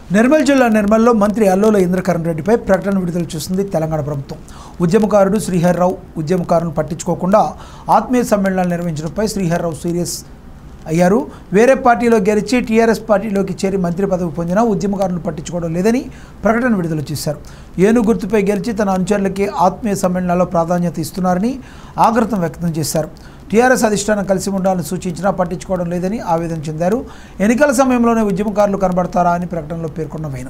నిర్మల్ జిల్లా నిర్మల్లో మంత్రి అల్లోల ఇంద్రకరణ్ రెడ్డిపై ప్రకటన విడుదల చేసింది తెలంగాణ ప్రభుత్వం ఉద్యమకారుడు శ్రీహర్రావు ఉద్యమకారులను పట్టించుకోకుండా ఆత్మీయ సమ్మేళనాలు నిర్వహించడంపై శ్రీహర్రావు సీరియస్ అయ్యారు వేరే పార్టీలో గెలిచి టీఆర్ఎస్ పార్టీలోకి చేరి మంత్రి పదవి పొందినా ఉద్యమకారులను పట్టించుకోవడం లేదని ప్రకటన విడుదల చేశారు ఏను గుర్తుపై గెలిచి తన అనుచరులకి ఆత్మీయ సమ్మేళనాల్లో ప్రాధాన్యత ఇస్తున్నారని ఆగ్రహం వ్యక్తం చేశారు టీఆర్ఎస్ అధిష్టానం కలిసి ఉండాలని సూచించినా పట్టించుకోవడం లేదని ఆవేదన చెందారు ఎన్నికల సమయంలోనే ఉద్యమకారులు కనబడతారా అని ప్రకటనలో పేర్కొన్న వేణు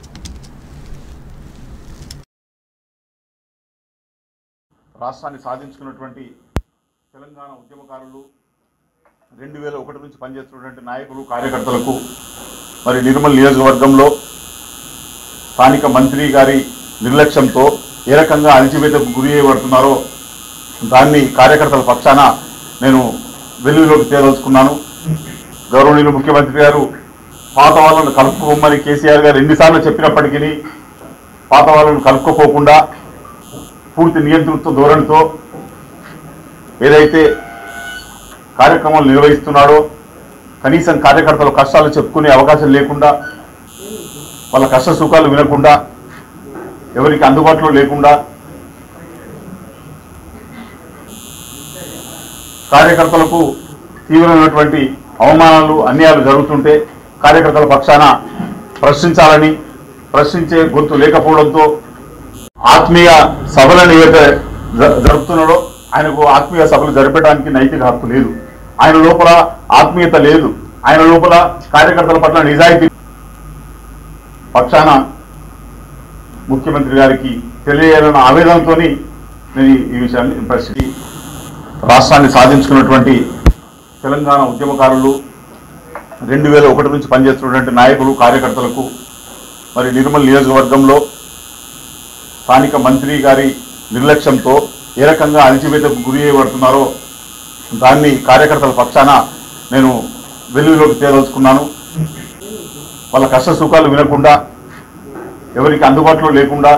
రాష్ట్రాన్ని సాధించుకున్నటువంటి తెలంగాణ ఉద్యమకారులు రెండు వేల ఒకటి నుంచి పనిచేస్తున్నటువంటి నాయకులు కార్యకర్తలకు మరి నిర్మల్ నియోజకవర్గంలో స్థానిక మంత్రి గారి నిర్లక్ష్యంతో ఏ రకంగా అణిచివేతకు గురి చేయబడుతున్నారో దాన్ని కార్యకర్తల పక్షాన నేను వెలుగులోకి తేదలుచుకున్నాను గౌరవనీయులు ముఖ్యమంత్రి గారు పాత వాళ్ళను కలుపుకోమని కేసీఆర్ గారు ఎన్నిసార్లు చెప్పినప్పటికీ పాత వాళ్ళను కలుపుకోకుండా పూర్తి నియంతృత్వ ధోరణితో ఏదైతే కార్యక్రమాలు నిర్వహిస్తున్నాడో కనీసం కార్యకర్తల కష్టాలు చెప్పుకునే అవకాశం లేకుండా వాళ్ళ కష్ట సుఖాలు వినకుండా ఎవరికి అందుబాటులో లేకుండా కార్యకర్తలకు తీవ్రమైనటువంటి అవమానాలు అన్యాయాలు జరుగుతుంటే కార్యకర్తల పక్షాన ప్రశ్నించాలని ప్రశ్నించే గొంతు లేకపోవడంతో ఆత్మీయ సభలను ఏదైతే జ- జరుపుతున్నాడో ఆయనకు ఆత్మీయ సభలు జరపడానికి నైతిక హక్కు లేదు ఆయన లోపల ఆత్మీయత లేదు ఆయన లోపల కార్యకర్తల పట్ల నిజాయితీ పక్షాన ముఖ్యమంత్రి గారికి తెలియాలన్న ఆవేదనతో నేను ఈ విషయాన్ని ప్రశ్న రాష్ట్రాన్ని సాధించుకున్నటువంటి తెలంగాణ ఉద్యమకారులు రెండు వేల ఒకటి నుంచి పనిచేస్తున్నటువంటి నాయకులు కార్యకర్తలకు మరి నిర్మల్ నియోజకవర్గంలో స్థానిక మంత్రి గారి నిర్లక్ష్యంతో ఏ రకంగా అణిచివేతకు గురి చేయబడుతున్నారో దాన్ని కార్యకర్తల పక్షాన నేను వెలుగులోకి తేదలుచుకున్నాను వాళ్ళ కష్ట సుఖాలు వినకుండా ఎవరికి అందుబాటులో లేకుండా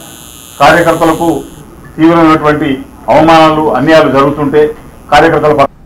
కార్యకర్తలకు తీవ్రమైనటువంటి అవమానాలు అన్యాయాలు జరుగుతుంటే కార్యకర్తల పక్ష-